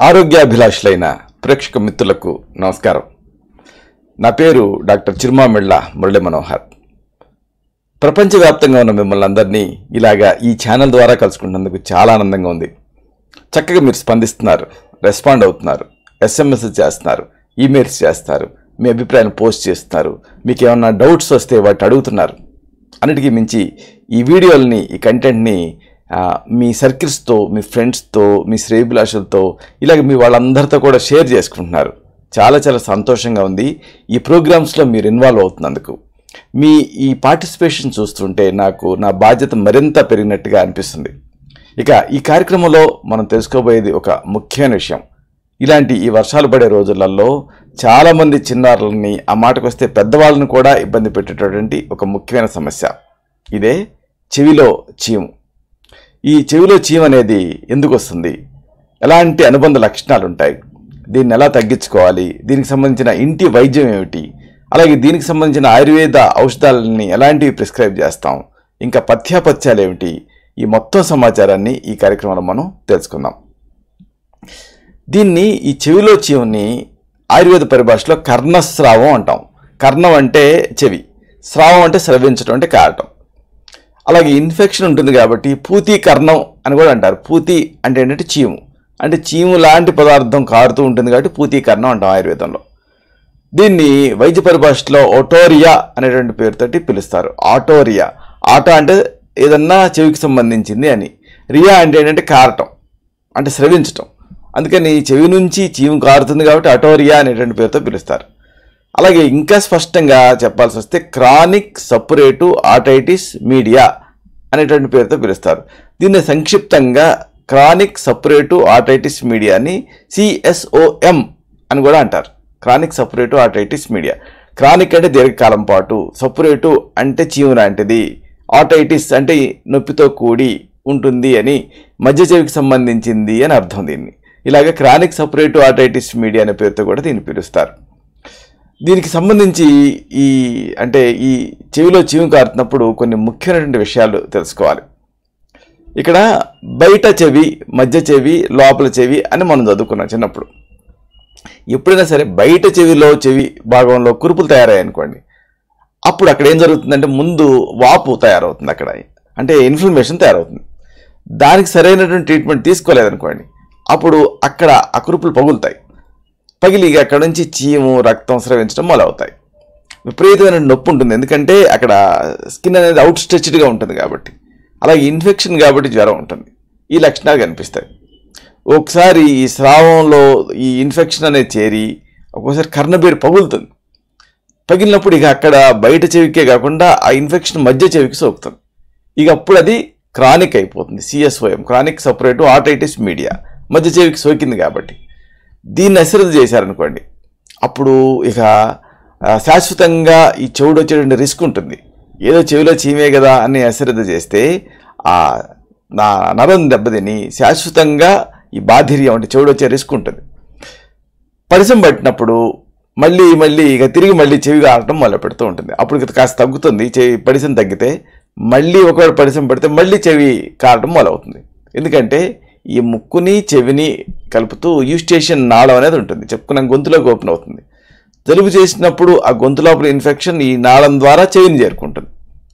ఆరోగ్యాభిలాషులైన ప్రేక్షక మిత్రులకు నమస్కారం నా పేరు డాక్టర్ చిరుమామిళ్ళ మురళి మనోహర్ ప్రపంచవ్యాప్తంగా ఉన్న మిమ్మల్ని అందరినీ ఇలాగా ఈ ఛానల్ ద్వారా కలుసుకుంటున్నందుకు చాలా ఆనందంగా ఉంది చక్కగా మీరు స్పందిస్తున్నారు రెస్పాండ్ అవుతున్నారు ఎస్ఎంఎస్ చేస్తున్నారు ఈమెయిల్స్ చేస్తారు మీ అభిప్రాయాన్ని పోస్ట్ చేస్తున్నారు మీకు ఏమన్నా డౌట్స్ వస్తే వాటి అడుగుతున్నారు అన్నిటికీ మించి ఈ వీడియోలని ఈ కంటెంట్ని ఆ, మీ సర్కిల్స్తో మీ ఫ్రెండ్స్తో మీ శ్రేయభిలాషులతో ఇలాగ మీ వాళ్ళందరితో కూడా షేర్ చేసుకుంటున్నారు చాలా చాలా సంతోషంగా ఉంది ఈ ప్రోగ్రామ్స్లో మీరు ఇన్వాల్వ్ అవుతున్నందుకు మీ ఈ పార్టిసిపేషన్ చూస్తుంటే నాకు నా బాధ్యత మరింత పెరిగినట్టుగా అనిపిస్తుంది ఇక ఈ కార్యక్రమంలో మనం తెలుసుకోబోయేది ఒక ముఖ్యమైన విషయం ఇలాంటి ఈ వర్షాలు పడే రోజులలో చాలామంది చిన్నారులని ఆ మాటకు వస్తే పెద్దవాళ్ళని కూడా ఇబ్బంది పెట్టేటటువంటి ఒక ముఖ్యమైన సమస్య ఇదే చెవిలో చీము ఈ చెవిలో చీమ అనేది ఎందుకు వస్తుంది ఎలాంటి అనుబంధ లక్షణాలు ఉంటాయి దీన్ని ఎలా తగ్గించుకోవాలి దీనికి సంబంధించిన ఇంటి వైద్యం ఏమిటి అలాగే దీనికి సంబంధించిన ఆయుర్వేద ఔషధాలని ఎలాంటివి ప్రిస్క్రైబ్ చేస్తాం ఇంకా పథ్యాపథ్యాలు ఏమిటి ఈ మొత్తం సమాచారాన్ని ఈ కార్యక్రమంలో మనం తెలుసుకుందాం దీన్ని ఈ చెవిలో చీమని ఆయుర్వేద పరిభాషలో కర్ణస్రావం అంటాం కర్ణం అంటే చెవి స్రావం అంటే స్రవించడం అంటే కారటం అలాగే ఇన్ఫెక్షన్ ఉంటుంది కాబట్టి పూతి కర్ణం అని కూడా అంటారు పూతి అంటే ఏంటంటే చీము అంటే చీము లాంటి పదార్థం కారుతూ ఉంటుంది కాబట్టి పూతి కర్ణం అంటాం ఆయుర్వేదంలో దీన్ని వైద్య పరిభాషలో ఓటోరియా అనేటువంటి పేరుతోటి పిలుస్తారు ఆటోరియా ఆటో అంటే ఏదన్నా చెవికి సంబంధించింది అని రియా అంటే ఏంటంటే కారటం అంటే స్రవించటం అందుకని చెవి నుంచి చీము కారుతుంది కాబట్టి అటోరియా అనేటువంటి పేరుతో పిలుస్తారు అలాగే ఇంకా స్పష్టంగా చెప్పాల్సి వస్తే క్రానిక్ సపరేటు ఆటైటిస్ మీడియా అనేటువంటి పేరుతో పిలుస్తారు దీన్ని సంక్షిప్తంగా క్రానిక్ సపరేటు ఆటైటిస్ మీడియాని సిఎస్ఓఎం అని కూడా అంటారు chronic suppurative otitis media chronic అంటే దీర్ఘకాలం పాటు సపరేటు అంటే చీము లాంటిది ఆటైటిస్ అంటే నొప్పితో కూడి ఉంటుంది అని మధ్య చెవికి సంబంధించింది అని అర్థం దీన్ని ఇలాగ క్రానిక్ సపరేటు ఆటైటిస్ మీడియా అనే పేరుతో కూడా దీన్ని పిలుస్తారు దీనికి సంబంధించి ఈ అంటే ఈ చెవిలో చీము కారుతున్నప్పుడు కొన్ని ముఖ్యమైనటువంటి విషయాలు తెలుసుకోవాలి ఇక్కడ బయట చెవి మధ్య చెవి లోపల చెవి అని మనం చదువుకున్నాం చిన్నప్పుడు ఎప్పుడైనా సరే బయట చెవిలో చెవి భాగంలో కురుపులు తయారయ్యాయి అనుకోండి అప్పుడు అక్కడ ఏం జరుగుతుందంటే ముందు వాపు తయారవుతుంది అక్కడ అంటే ఇన్ఫ్లమేషన్ తయారవుతుంది దానికి సరైనటువంటి ట్రీట్మెంట్ తీసుకోలేదనుకోండి అప్పుడు అక్కడ ఆ కురుపులు పగులుతాయి పగిలి ఇక అక్కడ నుంచి చీము రక్తం స్రవించడం మొదలవుతాయి విపరీతమైన నొప్పి ఉంటుంది ఎందుకంటే అక్కడ స్కిన్ అనేది అవుట్ స్ట్రెచ్డ్గా ఉంటుంది కాబట్టి అలాగే ఇన్ఫెక్షన్ కాబట్టి జ్వరం ఉంటుంది ఈ లక్షణాలు కనిపిస్తాయి ఒకసారి ఈ స్రావంలో ఈ ఇన్ఫెక్షన్ అనేది చేరి ఒక్కోసారి కర్ణబేరు పగులుతుంది పగిలినప్పుడు ఇక అక్కడ బయట చెవికే కాకుండా ఆ ఇన్ఫెక్షన్ మధ్య చెవికి సోకుతుంది ఇక అప్పుడు అది క్రానిక్ అయిపోతుంది C S O M chronic suppurative otitis media మధ్య చెవికి సోకింది కాబట్టి దీన్ని అశ్రద్ధ చేశారనుకోండి అప్పుడు ఇక ఆ, శాశ్వతంగా ఈ చెవుడు వచ్చేటువంటి రిస్క్ ఉంటుంది ఏదో చెవిలో చీమే కదా అని అశ్రద్ధ చేస్తే ఆ నా నరం దెబ్బతిని శాశ్వతంగా ఈ బాధిర్యం అంటే చెవుడు వచ్చే రిస్క్ ఉంటుంది పరిసం పట్టినప్పుడు మళ్ళీ మళ్ళీ ఇక తిరిగి మళ్ళీ చెవి కారటం మొదలు పెడుతూ ఉంటుంది అప్పుడు ఇక కాస్త తగ్గుతుంది చెవి పడిసం తగ్గితే మళ్ళీ ఒకవేళ పడిసం పడితే మళ్ళీ చెవి కారటం మొదలవుతుంది ఎందుకంటే ఈ ముక్కుని చెవిని కలుపుతూ యూస్టేషన్ నాళం అనేది ఉంటుంది చెప్పుకున్నాం గొంతులోకి ఓపెన్ అవుతుంది జలుబు చేసినప్పుడు ఆ గొంతు లోపల ఇన్ఫెక్షన్ ఈ నాళం ద్వారా చెవిని చేరుకుంటుంది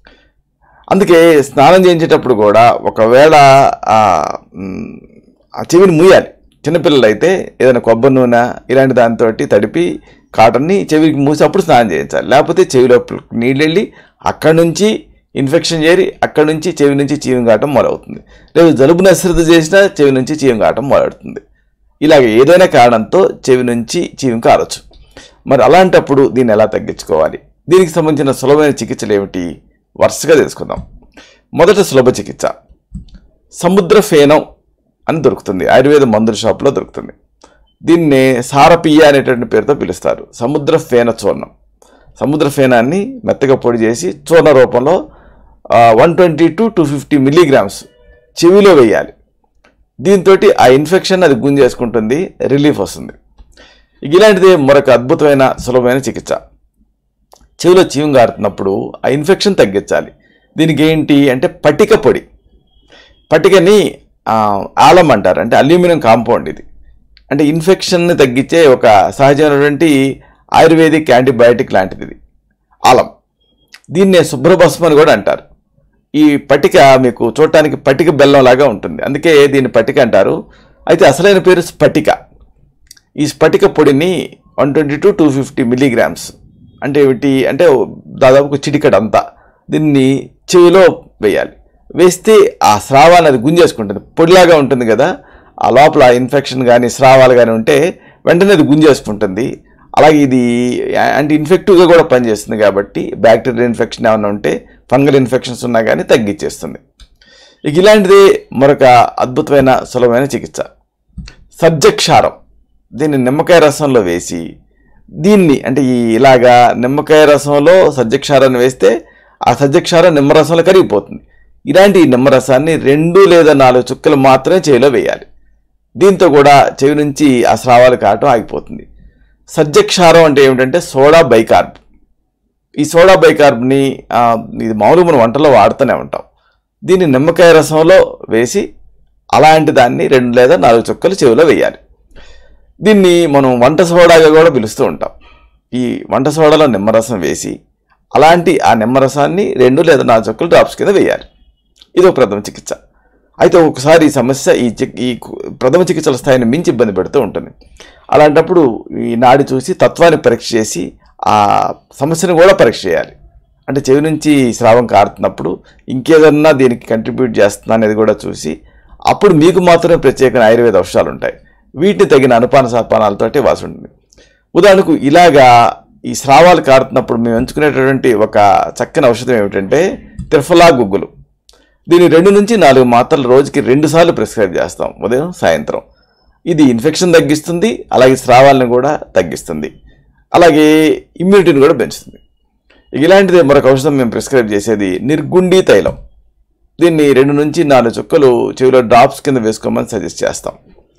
అందుకే స్నానం చేయించేటప్పుడు కూడా ఒకవేళ ఆ మ్, ఆ చెవిని మూయాలి చిన్నపిల్లలు అయితే ఏదైనా కొబ్బరి నూనె ఇలాంటి దాంతో తడిపి కాటన్ని చెవికి మూసి అప్పుడు స్నానం చేయించాలి లేకపోతే చెవి లోపల నీళ్ళు వెళ్ళి అక్కడి నుంచి ఇన్ఫెక్షన్ చేరి అక్కడి నుంచి చెవి నుంచి చీవం కావటం మొదలవుతుంది లేదు జలుబుని అశ్రద్ధ చేసినా చెవి నుంచి చీవం కావటం మొదలవుతుంది ఇలాగ ఏదైనా కారణంతో చెవి నుంచి చీవం కారొచ్చు మరి అలాంటప్పుడు దీన్ని ఎలా తగ్గించుకోవాలి దీనికి సంబంధించిన సులభమైన చికిత్సలు ఏమిటి వరుసగా తెలుసుకుందాం మొదట సులభ చికిత్స సముద్ర ఫేనం అని దొరుకుతుంది ఆయుర్వేద మందుల షాప్లో దొరుకుతుంది దీన్ని సారపియ్య అనేటువంటి పేరుతో పిలుస్తారు సముద్ర ఫేన చూర్ణం సముద్ర ఫేనాన్ని మెత్తగా పొడి చేసి చూర్ణ రూపంలో one twenty to two fifty milligrams చెవిలో వేయాలి దీంతో ఆ ఇన్ఫెక్షన్ అది గుంజేసుకుంటుంది రిలీఫ్ వస్తుంది ఇక ఇలాంటిదే మరొక అద్భుతమైన సులభమైన చికిత్స చెవిలో చీము గారుతున్నప్పుడు ఆ ఇన్ఫెక్షన్ తగ్గించాలి దీనికి ఏంటి అంటే పటిక పొడి పటికని ఆ, ఆలం అంటారు అంటే అల్యూమినియం కాంపౌండ్ ఇది అంటే ఇన్ఫెక్షన్ని తగ్గించే ఒక సహజమైనటువంటి ఆయుర్వేదిక్ యాంటీబయాటిక్ లాంటిది ఇది ఆలం దీన్నే శుభ్రభస్మం అని కూడా అంటారు ఈ పటిక మీకు చూడటానికి పటిక బెల్లం లాగా ఉంటుంది అందుకే దీన్ని పటిక అంటారు అయితే అసలైన పేరు స్ఫటిక ఈ స్ఫటిక పొడిని one twenty to two fifty milligrams అంటే ఏమిటి అంటే దాదాపు ఒక చిటికడ అంతా దీన్ని చెవిలో వేయాలి వేస్తే ఆ స్రావాన్ని అది గుంజేసుకుంటుంది పొడిలాగా ఉంటుంది కదా ఆ లోపల ఇన్ఫెక్షన్ కానీ స్రావాలు కానీ ఉంటే వెంటనే అది గుంజేసుకుంటుంది అలాగే ఇది యాంటీ ఇన్ఫెక్టివ్గా కూడా పనిచేస్తుంది కాబట్టి బ్యాక్టీరియల్ ఇన్ఫెక్షన్ ఏమైనా ఉంటే ఫంగల్ ఇన్ఫెక్షన్స్ ఉన్నా కానీ తగ్గించేస్తుంది ఇక ఇలాంటిదే మరొక అద్భుతమైన సులభమైన చికిత్స సబ్జక్షారం దీన్ని నిమ్మకాయ రసంలో వేసి దీన్ని అంటే ఈ ఇలాగా నిమ్మకాయ రసంలో సజ్జక్షారాన్ని వేస్తే ఆ సజ్జక్షారం నిమ్మరసంలో కరిగిపోతుంది ఇలాంటి ఈ నిమ్మరసాన్ని రెండు లేదా నాలుగు చుక్కలు మాత్రమే చెవిలో వేయాలి దీంతో కూడా చెవి నుంచి ఆ స్రావాలు కావటం ఆగిపోతుంది సజ్జక్షారం అంటే ఏమిటంటే సోడా బైకార్బ్ ఈ సోడా బైకార్బ్ని ఆ, ఇది మామూలుగా మనం వంటలో వాడుతూనే ఉంటాం దీన్ని నిమ్మకాయ రసంలో వేసి అలాంటి దాన్ని రెండు లేదా నాలుగు చుక్కలు చెవిలో వేయాలి దీన్ని మనం వంట సోడాగా కూడా పిలుస్తూ ఉంటాం ఈ వంట సోడాలో నిమ్మరసం వేసి అలాంటి ఆ నిమ్మరసాన్ని రెండు లేదా నాలుగు చుక్కలు డ్రాప్స్ కింద వేయాలి ఇది ఒక ప్రథమ చికిత్స అయితే ఒకసారి ఈ సమస్య ఈ చి- ఈ కు- ప్రథమ చికిత్సల స్థాయిని మించి ఇబ్బంది పెడుతూ ఉంటుంది అలాంటప్పుడు ఈ నాడి చూసి తత్వాన్ని పరీక్ష చేసి ఆ సమస్యను కూడా పరీక్ష చేయాలి అంటే చెవి నుంచి స్రావం కారుతున్నప్పుడు ఇంకేదన్నా దీనికి కంట్రిబ్యూట్ చేస్తుందా అనేది కూడా చూసి అప్పుడు మీకు మాత్రమే ప్రత్యేకమైన ఆయుర్వేద ఔషధాలు ఉంటాయి వీటిని తగిన అనుపాన సపానాలతోటి వాసి ఉంటుంది ఉదాహరణకు ఇలాగా ఈ స్రావాలు కారుతున్నప్పుడు మేము ఎంచుకునేటటువంటి ఒక చక్కని ఔషధం ఏమిటంటే త్రిఫలా గుగ్గులు దీన్ని రెండు నుంచి నాలుగు మాత్రలు రోజుకి రెండు సార్లు ప్రిస్క్రైబ్ చేస్తాం ఉదయం సాయంత్రం ఇది ఇన్ఫెక్షన్ తగ్గిస్తుంది అలాగే స్రావాలను కూడా తగ్గిస్తుంది అలాగే ఇమ్యూనిటీని కూడా పెంచుతుంది ఇక ఇలాంటిదే మరొక ఔషధం మేము ప్రిస్క్రైబ్ చేసేది నిర్గుండి తైలం దీన్ని రెండు నుంచి నాలుగు చుక్కలు చెవిలో డ్రాప్స్ కింద వేసుకోమని సజెస్ట్ చేస్తాం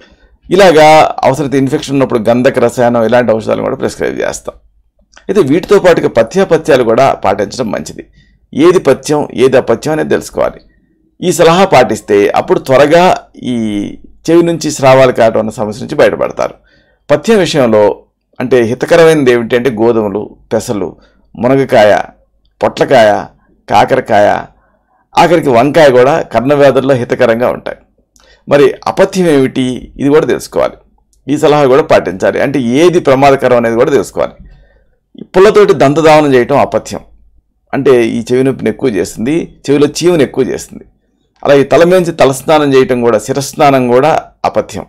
ఇలాగా అవసరత ఇన్ఫెక్షన్ ఉన్నప్పుడు గంధక రసాయనం ఇలాంటి ఔషధాలను కూడా ప్రిస్క్రైబ్ చేస్తాం అయితే వీటితో పాటుగా పథ్యాపథ్యాలు కూడా పాటించడం మంచిది ఏది పథ్యం ఏది అపథ్యం అనేది తెలుసుకోవాలి ఈ సలహా పాటిస్తే అప్పుడు త్వరగా ఈ చెవి నుంచి స్రావాలు కావటం అన్న సమస్య నుంచి బయటపడతారు పథ్యం విషయంలో అంటే హితకరమైనది ఏమిటంటే గోధుమలు పెసలు మునగకాయ పొట్లకాయ కాకరకాయ ఆఖరికి వంకాయ కూడా కర్ణవ్యాధుల్లో హితకరంగా ఉంటాయి మరి అపథ్యం ఏమిటి ఇది కూడా తెలుసుకోవాలి ఈ సలహా కూడా పాటించాలి అంటే ఏది ప్రమాదకరం అనేది కూడా తెలుసుకోవాలి ఈ పుల్లతోటి దంతధావనం చేయటం అపథ్యం అంటే ఈ చెవి నొప్పిని ఎక్కువ చేస్తుంది చెవిలో చీవుని ఎక్కువ చేస్తుంది అలాగే తల మించి తలస్నానం చేయటం కూడా శిరస్నానం కూడా అపథ్యం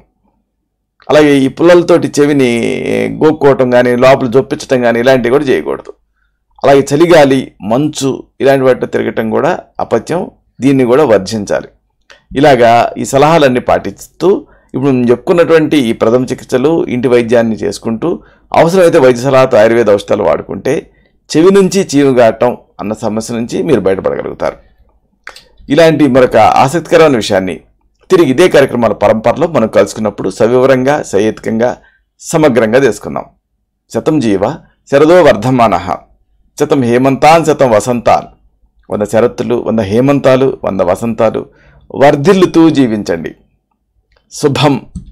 అలాగే ఈ పుల్లలతోటి చెవిని గోక్కోవటం కానీ లోపల జొప్పించటం కానీ ఇలాంటివి కూడా చేయకూడదు అలాగే చలిగాలి మంచు ఇలాంటి వాటిలో తిరగటం కూడా అపథ్యం దీన్ని కూడా వర్జించాలి ఇలాగా ఈ సలహాలన్నీ పాటిస్తూ ఇప్పుడు మేము చెప్పుకున్నటువంటి ఈ ప్రథమ చికిత్సలు ఇంటి వైద్యాన్ని చేసుకుంటూ అవసరమైతే వైద్య సలహాతో ఆయుర్వేద ఔషధాలు వాడుకుంటే చెవి నుంచి చీము గాటం అన్న సమస్య నుంచి మీరు బయటపడగలుగుతారు ఇలాంటి మరొక ఆసక్తికరమైన విషయాన్ని తిరిగి ఇదే కార్యక్రమాల పరంపరలో మనం కలుసుకున్నప్పుడు సవివరంగా సహేతుకంగా సమగ్రంగా తెలుసుకుందాం శతం జీవ శరదో వర్ధమాన శతం హేమంతాన్ శతం వసంతాన్ వంద శరత్తులు వంద హేమంతాలు వంద వసంతాలు వర్ధిల్లుతూ జీవించండి శుభం